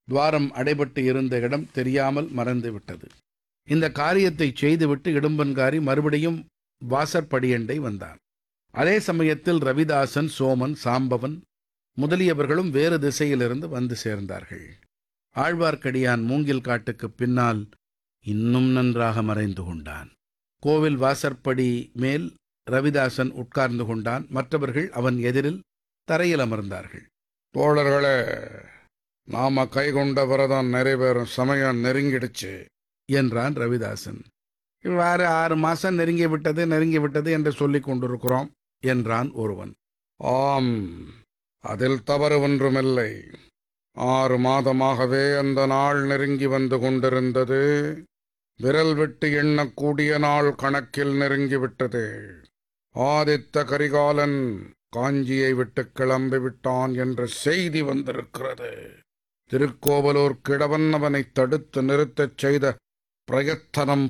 துவாரம் அடைபட்டு இருந்த இடம் தெரியாமல் மறந்து விட்டது இந்த காரியத்தை செய்துவிட்டு இடும்பன்காரி மறுபடியும் வாசற்படியண்டை வந்தான் அதே சமயத்தில் ரவிதாசன் சோமன் சாம்பவன் முதலியவர்களும் வேறு திசையிலிருந்து வந்து சேர்ந்தார்கள் ஆழ்வார்க்கடியான் மூங்கில் காட்டுக்குப் பின்னால் இன்னும் நன்றாக மறைந்து கொண்டான் கோவில் வாசற்படி மேல் ரவிதாசன் உட்கார்ந்து கொண்டான் மற்றவர்கள் அவன் எதிரில் தரையில் அமர்ந்தார்கள் தோழர்களே நாம கைகொண்ட விரதம் நிறைவேறும் சமயம் நெருங்கிடுச்சு என்றான் ரவிதாசன் இவ்வாறு ஆறு மாசம் நெருங்கி விட்டது நெருங்கி விட்டது என்று சொல்லிக் கொண்டிருக்கிறோம் என்றான் ஒருவன் ஆம் அதில் தவறு ஒன்றுமில்லை ஆறு மாதமாகவே அந்த நாள் நெருங்கி வந்து கொண்டிருந்தது விரல் விட்டு எண்ணக்கூடிய நாள் கணக்கில் நெருங்கிவிட்டது ஆதித்த கரிகாலன் காஞ்சியை விட்டு கிளம்பி விட்டான் என்ற செய்தி வந்திருக்கிறது திருக்கோவலூர் கிழவன் அவனை தடுத்து நிறுத்தச் செய்த பிரயத்தனம்